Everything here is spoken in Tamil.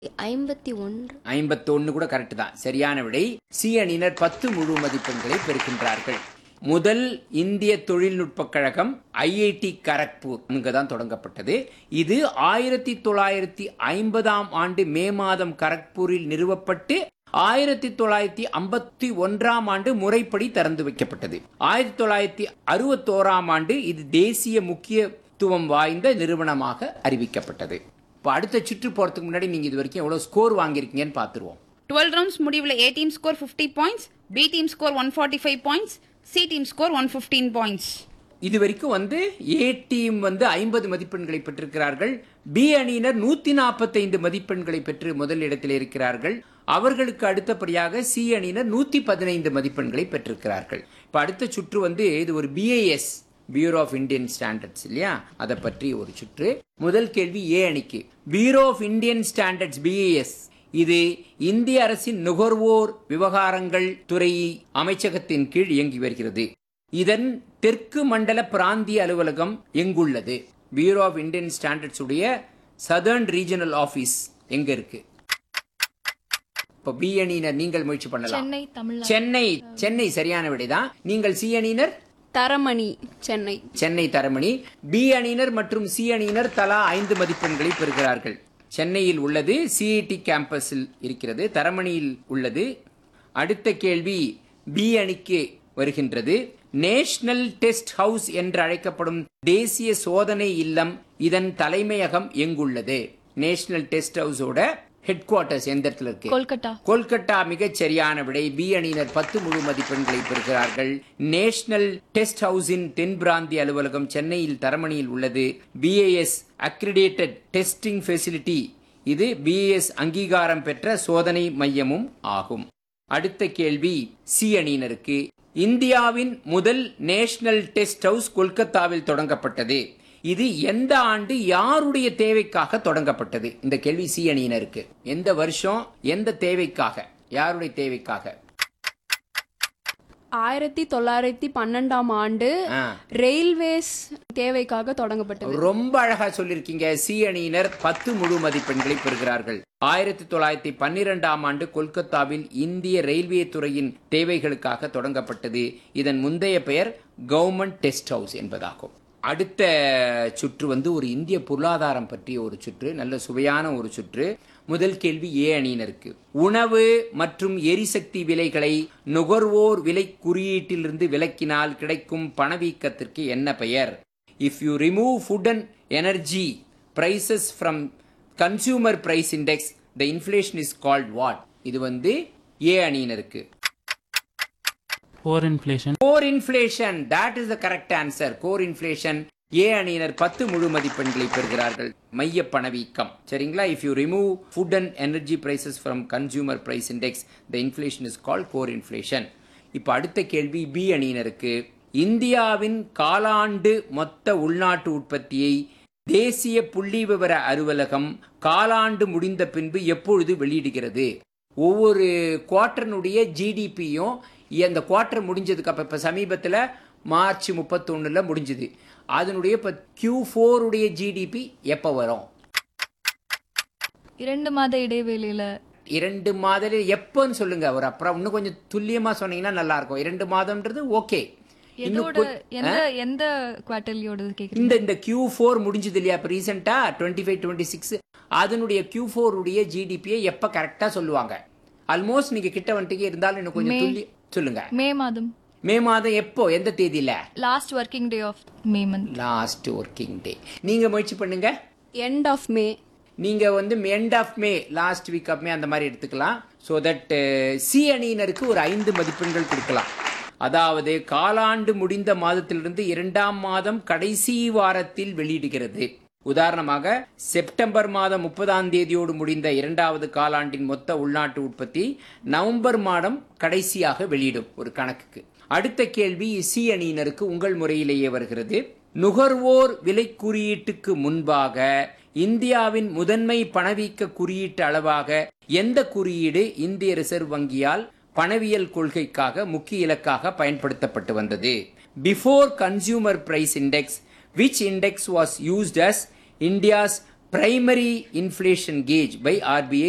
ஐம்பத்தி ஒன்று ஐம்பத்தொன்னு கூட கரெக்ட் தான் சரியான விடை சி அணியினர் பத்து முழு மதிப்பெண்களை பெறுகின்றார்கள் முதல் இந்திய தொழில்நுட்ப கழகம் ஐஐடி கரக்பூர் இங்கு தான் தொடங்கப்பட்டது இது ஆயிரத்தி தொள்ளாயிரத்தி ஐம்பதாம் ஆண்டு மே மாதம் கரக்பூரில் நிறுவப்பட்டு ஆயிரத்தி தொள்ளாயிரத்தி ஐம்பத்தி ஒன்றாம் ஆண்டு முறைப்படி திறந்து வைக்கப்பட்டது ஆயிரத்தி தொள்ளாயிரத்தி அறுபத்தோராம் ஆண்டு இது தேசிய முக்கியத்துவம் வாய்ந்த நிறுவனமாக அறிவிக்கப்பட்டது இப்போ அடுத்த சுற்று போறதுக்கு முன்னாடி நீங்க இது வரைக்கும் எவ்வளவு ஸ்கோர் வாங்கியிருக்கீங்கன்னு பார்த்துருவோம் டுவெல் ரவுண்ட்ஸ் முடிவில் A team score fifty points B team score one forty five points C team score one fifteen points இது வரைக்கும் வந்து ஏ டீம் வந்து ஐம்பது மதிப்பெண்களை பெற்றிருக்கிறார்கள் பி அணியினர் நூத்தி நாற்பத்தைந்து மதிப்பெண்களை பெற்று முதல் இடத்தில் இருக்கிறார்கள் அவர்களுக்கு அடுத்தபடியாக சி அணியினர் நூத்தி பதினைந்து மதிப்பெண்களை பெற்றிருக்கிறார்கள் இப்ப அடுத்த சுற்று வந்து இது ஒரு BIS bureau of Indian standards இல்லையா அதை பற்றி ஒரு சுற்று முதல் கேள்வி ஏ அணிக்கு bureau of Indian standards BAS இது இந்திய அரசின் நுகர்வோர் விவகாரங்கள் துறை அமைச்சகத்தின் கீழ் இயங்கி வருகிறது இதன் தெற்கு மண்டல பிராந்திய அலுவலகம் எங்குள்ளது பியூரோ ஆஃப் இந்தியன் ஸ்டாண்டர்ட்ஸ் உடைய சதர்ன் ரீஜனல் ஆபீஸ் எங்க இருக்கு இப்போ பி அணியினர் நீங்கள் முயற்சி பண்ணலாம் சென்னை தமிழ்நாடு சென்னை சென்னை சரியான விடைதான் நீங்கள் சி அணியினர் தரமணி சென்னை சென்னை தரமணி பி அணியினர் மற்றும் சி அணியினர் தலா ஐந்து மதிப்பெண்களை பெறுகிறார்கள் சென்னையில் உள்ளது சிஐடி கேம்பஸில் இருக்கிறது தரமணியில் உள்ளது அடுத்த கேள்வி பி அணிக்கு வருகின்றது நேஷனல் டெஸ்ட் ஹவுஸ் என்று அழைக்கப்படும் தேசிய சோதனை இல்லம் இதன் தலைமையகம் எங்குள்ளது நேஷனல் டெஸ்ட் ஹவுஸோட ஹெட் குவார்ட்டர்ஸ் எந்த இடத்துல இருக்கு கொல்கட்டா கொல்கத்தா மிகச் சரியான விடை பி அணியினர் பத்து முழு மதிப்பெண்களை பெறுகிறார்கள் நேஷனல் டெஸ்ட் ஹவுஸின் தென் பிராந்திய அலுவலகம் சென்னையில் தரமணியில் உள்ளது பிஏஎஸ் அக்ரிடேட்டட் டெஸ்டிங் ஃபெசிலிட்டி இது பிஏஎஸ் அங்கீகாரம் பெற்ற சோதனை மையமும் ஆகும் அடுத்த கேள்வி சி அணியினருக்கு இந்தியாவின் முதல் நேஷனல் டெஸ்ட் ஹவுஸ் கொல்கத்தாவில் தொடங்கப்பட்டது இது எந்த ஆண்டு யாருடைய தேவைக்காக தொடங்கப்பட்டது இந்த கேள்வி சி அணியினருக்கு எந்த வருஷம் எந்த தேவைக்காக யாருடைய தேவைக்காக ஆயிரத்தி தொள்ளாயிரத்தி பன்னெண்டாம் ஆண்டு ஆ. ரயில்வேஸ் தேவைக்காக தொடங்கப்பட்டது ரொம்ப அழகா சொல்லிருக்கீங்க சி அணியினர் பத்து முழு மதிப்பெண்களை பெறுகிறார்கள் ஆயிரத்தி தொள்ளாயிரத்தி பன்னிரெண்டாம் ஆண்டு கொல்கத்தாவில் இந்திய ரயில்வே துறையின் தேவைகளுக்காக தொடங்கப்பட்டது இதன் முந்தைய பெயர் கவர்மெண்ட் டெஸ்ட் ஹவுஸ் என்பதாகும் அடுத்த சுற்று வந்து ஒரு இந்திய பொருளாதாரம் பற்றிய ஒரு சுற்று நல்ல சுவையான ஒரு சுற்று முதல் கேள்வி ஏ அணியினருக்கு உணவு மற்றும் எரிசக்தி விலைகளை நுகர்வோர் விலை குறியீட்டிலிருந்து விலக்கினால் கிடைக்கும் பணவீக்கத்திற்கு என்ன பெயர் if you remove food and energy prices from consumer price index the inflation is called what இது வந்து ஏ அணியினருக்கு core inflation core inflation that is the correct answer core inflation A அணியினர் பத்து முழு மதிப்பெண்களை பெறுகிறார்கள் மைய பணவீக்கம் சரிங்களா if you remove food and energy prices from consumer price index the inflation is call core inflation இப்போ அடுத்த கேள்வி பி அணியினருக்கு இந்தியாவின் காலாண்டு மொத்த உள்நாட்டு உற்பத்தியை தேசிய புள்ளி விவர அலுவலகம் காலாண்டு முடிந்த பின்பு எப்பொழுது வெளியிடுகிறது ஒவ்வொரு குவார்ட்டர்னுடைய ஜிடிபியும் அந்த குவார்ட்டர் முடிஞ்சதுக்கு அப்போ இப்போ சமீபத்தில் மார்ச் முப்பத்தொன்னுல முடிஞ்சுது அதனுடைய இப்போ கியூ உடைய ஜிடிபி எப்போ வரும் இரண்டு மாத இடைவெளியில இரண்டு மாதம் எப்போன்னு சொல்லுங்க ஒரு அப்புறம் இன்னும் கொஞ்சம் துல்லியமா சொன்னீங்கன்னா நல்லா இருக்கும் இரண்டு மாதம்ன்றது ஓகே எதோட எந்த எந்த குவார்டர்லியோட கேக்குறீங்க இந்த இந்த கியூ ஃபோர் முடிஞ்சது இல்லையா இப்போ ரீசெண்டாக டுவெண்ட்டி ஃபைவ் டுவெண்ட்டி சிக்ஸ் அதனுடைய கியூ உடைய ஜிடிபியை எப்போ கரெக்டாக சொல்லுவாங்க ஆல்மோஸ்ட் நீங்க கிட்ட வந்துட்டே இருந்தாலும் இன்னும் கொஞ்சம் துல்லிய சொல்லுங்க மே மாதம் மே மாதம் எப்போ எந்த தேதியில last working day of May month last working day நீங்க முயற்சி பண்ணுங்க எண்ட் ஆஃப் மே நீங்க வந்து end of May last week of May அந்த மாதிரி எடுத்துக்கலாம் ஸோ தட் சி அணியினருக்கு ஒரு ஐந்து மதிப்பெண்கள் கொடுக்கலாம் அதாவது காலாண்டு முடிந்த மாதத்திலிருந்து இரண்டாம் மாதம் கடைசி வாரத்தில் வெளியிடுகிறது உதாரணமாக செப்டம்பர் மாதம் முப்பதாம் தேதியோடு முடிந்த இரண்டாவது காலாண்டின் மொத்த உள்நாட்டு உற்பத்தி நவம்பர் மாதம் கடைசியாக வெளியிடும் ஒரு கணக்குக்கு அடுத்த கேள்வி சி அணியினருக்கு உங்கள் முறையிலேயே வருகிறது நுகர்வோர் விலை குறியீட்டுக்கு முன்பாக இந்தியாவின் முதன்மை பணவீக்க குறியீட்டு அளவாக எந்த குறியீடு இந்திய ரிசர்வ் வங்கியால் பணவியல் கொள்கைக்காக முக்கிய இலக்காக பயன்படுத்தப்பட்டு வந்தது before consumer price index which index was used as India's primary inflation gauge by RBI